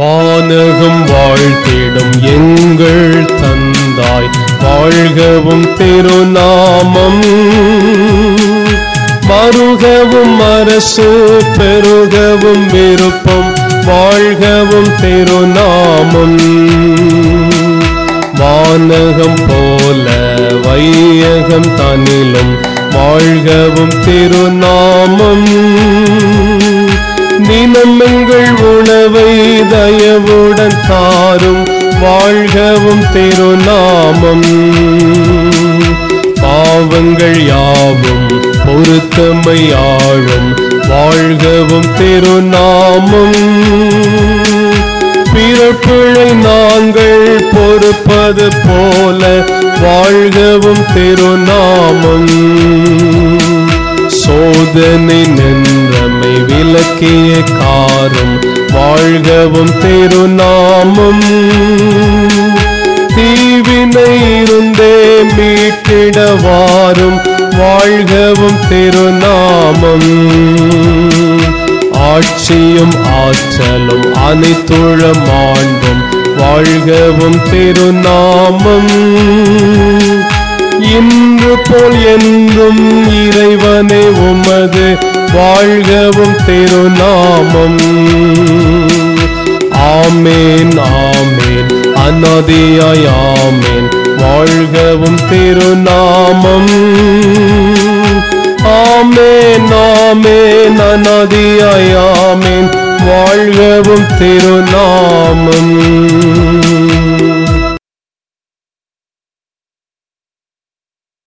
வானகம் வாழ்த்திடும் எங்கள் தந்தாய் வாழ்கவும் திருநாமம் மருகவும் அரசு பெருகவும் விருப்பம் வாழ்கவும் திருநாமம் வானகம் போல வையகம் தனிலும் வாழ்கவும் திருநாமம் தினம் எங்கள் உணவை தயவுடன் தாரும் வாழ்கவும் திருநாமம் பாவங்கள் யாவும் பொருத்தமையாழும் வாழ்கவும் திருநாமம் பிறப்பிழை நாங்கள் பொறுப்பது போல வாழ்கவும் திருநாமம் சோதனை நின்றமை விலக்கிய காரும் வாழ்கவும் திருநாமம் தீவினை இருந்தே மீட்டிடவாரும் வாழ்கவும் திருநாமம் ஆட்சியும் ஆற்றலும் அனைத்துளம் ஆண்டும் வாழ்கவும் திருநாமம் இன்று போல் என்றும் இறைவனே உமது வாழ்கவும் திருநாமம் ஆமேன் ஆமேன் அநாதியாய் ஆமேன் வாழ்கவும் திருநாமம் ஆமேன் ஆமேன் அநாதியாய் ஆமேன் வாழ்கவும் திருநாமம்